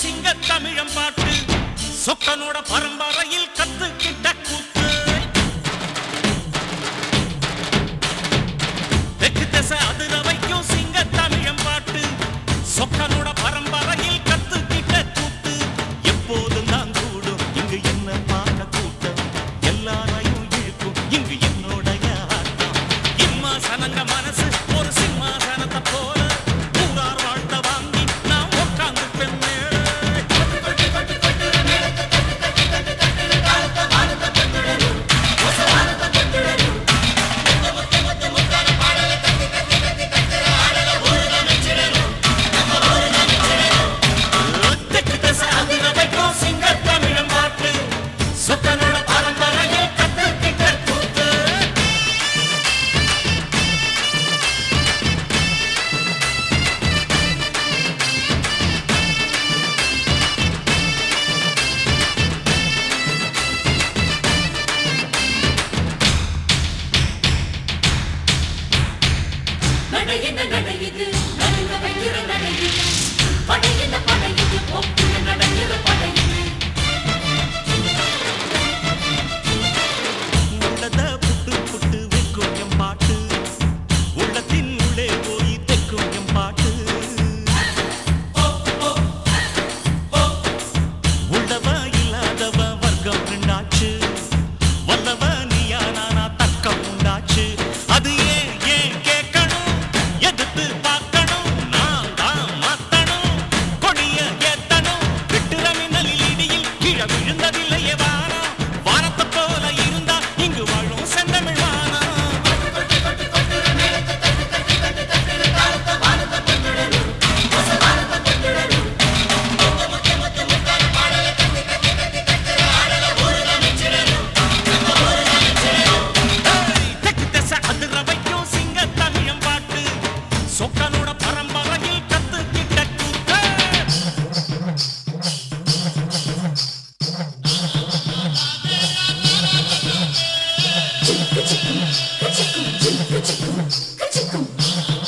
சிங்க தமிழம் பாட்டு சொக்கனோட பரம்பரையில் கத்துக்கிட்ட கூத்து தெற்கு திசை அதிர வைக்கும் சிங்க தமிழம் பாட்டு சொக்கனோட பரம்பரையில் கத்துக்கிட்ட கூத்து எப்போதும் தான் கூடும் இங்கு என்ன பார்க்க கூட்டம் எல்லாரையும் இழுக்கும் இங்கு என்னோடைய ஆட்டம் இம்மாசனங்க மனசு ஒரு சிம்மாசனத்தை போல ஊரார் வாழ்த்த வாங்கி நான் உட்கார்ந்து பெண்ணே தெற்கு திசை அதிர வைக்கும் சிங்க தமிழம் பாட்டு சொக்கனோட பரம்பரையில் கத்துக்கிட்ட கூத்து நடையின நடையுது நடுங்க வைக்கிற நடையுது படையின படையுது ஒப்புன நடக்கிற படையுது உள்ளத புட்டு புட்டு வைக்கும் என் பாட்டு உள்ளத்தின் உள்ளே போய் தைக்கும் என் பாட்டு உள்ளவ இல்லாதவ வர்க்கம் ரெண்டாச்சு வல்லவ நீயா நானா தக்கம் உண்டாச்சு அது ஏன் ஏன் கேட்கணும் எதிர்த்து பார்க்கணும் நான் தான் மாத்தணும் கொடிய ஏத்தணும் விட்டுற மின்னலில் இடியில் கீழே விழுந்ததில்லையே வானம் வானத்தை போல இருந்தா இங்கு வாழும் செந்தமிழ் வானம் தெற்கு திசை அதிர வைக்கும் சிங்க தமிழம் பாட்டு சொக்கனோட பரம்பரையில் கத்துக்கிட்ட கூத்து கச்சிக்கும் கச்சிக்கும் கச்சிக்கும்